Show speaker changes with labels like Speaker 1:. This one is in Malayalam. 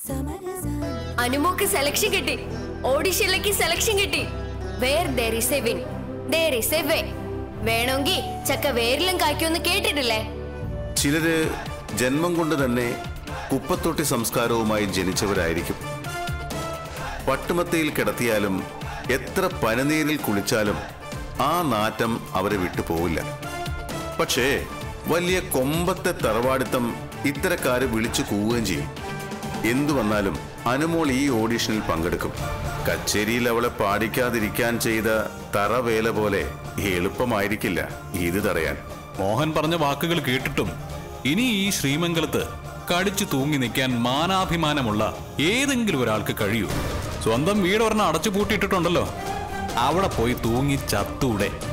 Speaker 1: അനുമോക്ക് സെലക്ഷൻ കിട്ടി ഓഡിഷനിലേക്ക് സെലക്ഷൻ കിട്ടി where there is a will there is a way വേണമെങ്കിൽ ചക്ക വേരിലും കായ്ക്കുമെന്ന് കേട്ടിട്ടില്ലേ
Speaker 2: ചിലര് ജന്മം കൊണ്ട് തന്നെ കുപ്പത്തൊട്ടി സംസ്കാരവുമായി ജനിച്ചവരായിരിക്കും പട്ടുമത്തയിൽ കിടത്തിയാലും എത്ര പനനീരിൽ കുളിച്ചാലും ആ നാറ്റം അവരെ വിട്ടുപോവില്ല പക്ഷേ വലിയ കൊമ്പത്തെ തറവാടിത്തം ഇത്തരക്കാര് വിളിച്ചു കൂവുകയും ചെയ്യും എന്തു വന്നാലും അനുമോൾ ഈ ഓഡിഷനിൽ പങ്കെടുക്കും കച്ചേരിയിൽ അവളെ പാടിക്കാതിരിക്കാൻ ചെയ്ത തറവേല പോലെ എളുപ്പമായിരിക്കില്ല ഇത് തടയാൻ
Speaker 3: മോഹൻ പറഞ്ഞ വാക്കുകൾ കേട്ടിട്ടും ഇനി ഈ ശ്രീമംഗലത്ത് കടിച്ചു തൂങ്ങി നിൽക്കാൻ മാനാഭിമാനമുള്ള ഏതെങ്കിലും ഒരാൾക്ക് കഴിയൂ സ്വന്തം വീട് ഒരെണ്ണം അടച്ചു പൂട്ടിയിട്ടിട്ടുണ്ടല്ലോ അവിടെ പോയി തൂങ്ങി ചത്തൂടെ